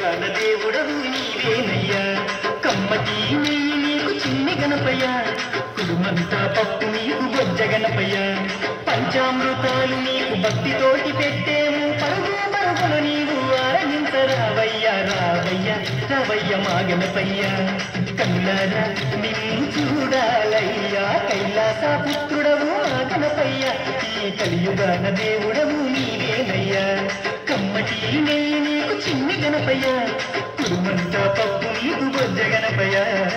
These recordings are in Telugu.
కలియుగాన దేవుడవు నీవేనయ్యా కమ్మటి నెయ్యి నీకు చిన్ని గణపయ్య కుడుమంతా పప్పు నీకు బొజ్జ గణపయ్య పంచామృతాలు నీకు భక్తితోటి పెట్టేము పరుగు పరుగున నీవు ఆరగించరావయ్యా రావయ్య రావయ్య మా గణపయ్య కళ్ళారా నిన్ను చూడాలయ్యా కైలాస పుత్రుడవు మా గణపయ్య ఈ కలియుగాన దేవుడవు నీవేనయ్యా కమ్మటి నెయ్యి నీకు చిన్ని గణపయ్య కుడుమంతా పప్పు నీకు బొజ్జ గణపయ్య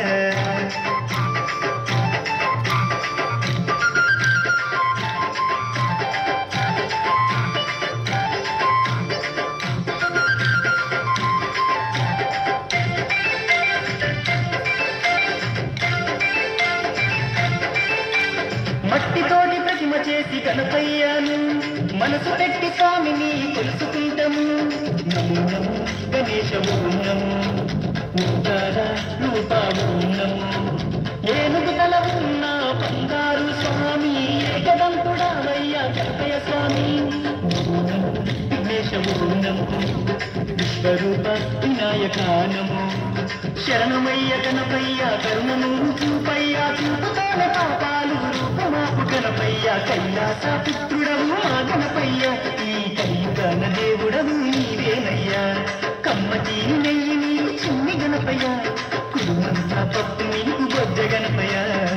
మట్టితోటి ప్రతిమ చేసి గణపయ్యాను మనసు పెట్టి స్వామిని కొలుసుకుంటాము నమో నమో గణేశము నమో ఓంకార రూపాము నమో ఏనుగు తల ఉన్న బంగారు స్వామి ఏకదంతుడావయ్యా గణపయ్య స్వామి నమో నమో విఘ్నేశము నమో విశ్వరూప వినాయక నమో శరణమయ్య గణపయ్య కరుణను చూపయ్య చూపుతోన పాపాలు రూపమాపు గణపయ్య కైలాస పుత్రుడవు మా గణపయ్య ఈ కలియుగన దేవుడవు నీవేనయ్యా కమ్మటి నెయ్యి నీకు చిన్ని గణపయ్య కుడుమంతా పప్పు నీకు బొజ్జ గణపయ్య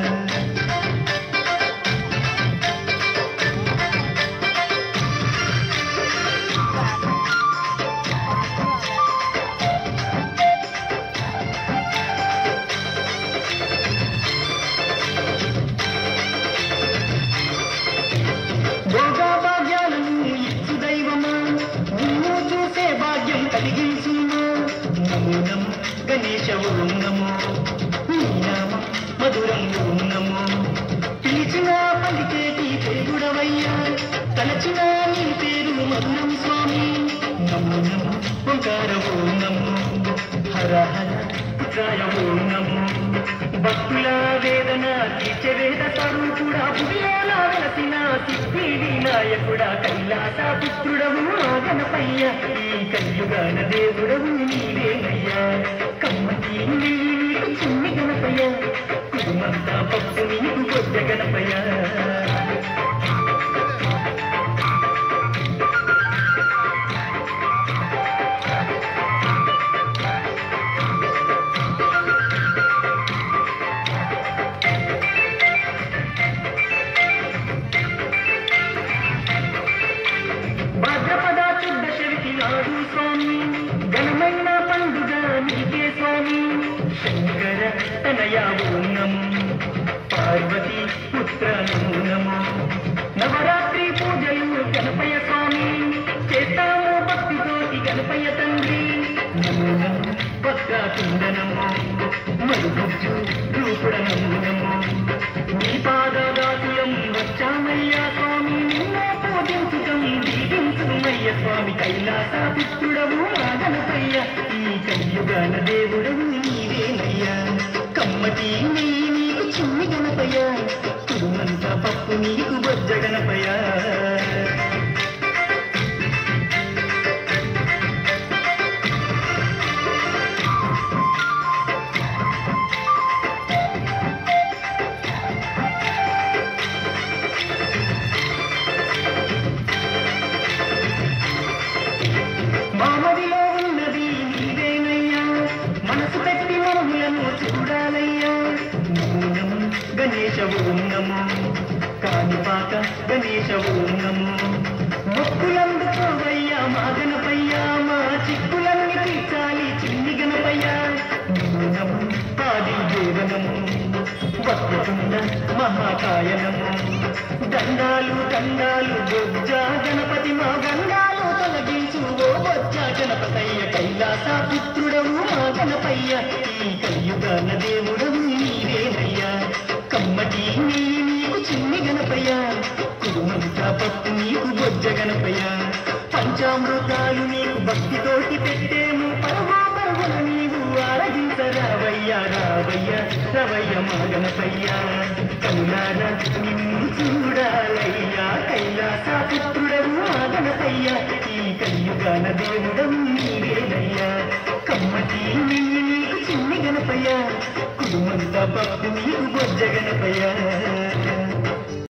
భోగా భాగ్యాలను ఇచ్చు దైవమా నిన్ను చూసే భాగ్యం కలిగించుమా నమో నమో గణేశ ఓం నమో నీ నామం మధురం ఓం నమో పిలిచిన పలికేటి దేవుడవయ్యా తలచిన నీ పేరు మధురం స్వామి నమో నమో ఓంకార ఓం నమో హర హర పుత్రాయ ఓం నమో భక్తుల వేదన తీర్చే వేద స్వరూపుడా భువిలోన వెలసిన సిద్ధి వినాయకుడా కైలాస పుత్రుడవు మా గణపయ్య ఈ కలియుగాన దేవుడవు నీవేనయ్యా కమ్మటి నెయ్యి నీకు చిన్ని గణపయ్య కుడుమంతా పప్పు నీకు కొద్ద గణపయ్య భాద్రపద శుద్ధ శవికి నాడు స్వామి ఘనమైన పండుగ నీకే స్వామి శంకర తనయా ఓం నమో పార్వతి పుత్ర నమో నమో నవరాత్రి పూజలు గణపయ్య స్వామి చేస్తాము భక్తితోటి గణపయ్య తండ్రి నమో నమో భక్తాతుండ నమో మరుగుజ్జు రూపుడ నమో నమో నీ పాదదాసులం వచ్చామయ్యా స్వామి నిన్నే పూజించుటం దీవించుమయ్య స్వామి కైలాస పుత్రుడవు మా గణపయ్య ఈ కలియుగాన దేవుడవు నీవేనయ్యా కమ్మటి నీ నీకు చిన్ని గణపయ్య కుడుమంతా పప్పు నీకు బొజ్జ గణపయ్య మామదిలో ఉన్నది నీవేనయ్యా మనసు పెట్టి మమ్ములను చూడాలయ్యా నమో నమో గణేశ ఓం నమో కాణిపాక గణేశ ఓం నమో మొక్కులందుకోవయ్యా మా గణపయ్యా మా చిక్కులన్నీ తీర్చాలి చిన్ని గణపయ్యా నమో నమో ఆది దేవనము వక్రతుండ మహాకాయనము దండాలు దండాలు బొజ్జ గణపతి మా గండాలు తొలగించు ఓ బొజ్జ గణపతయ్య కైలాస పుత్రుడవు మా గణపయ్య ఈ కలియుగాన దేవుడవు నీవేనయ్యా కమ్మటి నీ నీకు చిన్ని గణపయ్య కుడుమంతా పప్పు నీకు బొజ్జ గణపయ్య పంచామృతాలు నీకు భక్తితోటి పెట్టేము పరమా పరమున నీవు ఆరగించరావయ్యా రావయ్య రవయ్య మా గణపయ్య కనులార నిన్ను చూడాలయ్యా కైలాస పుత్రుడవు మా గణపయ్య ఈ కలియుగాన దేవుడవు నీవేనయ్యా కోటి నెయ్యి నీకు చిన్ని గణపయ్య కుటుంబంతా భక్తి నీకు బొజ్జ గణపయ్య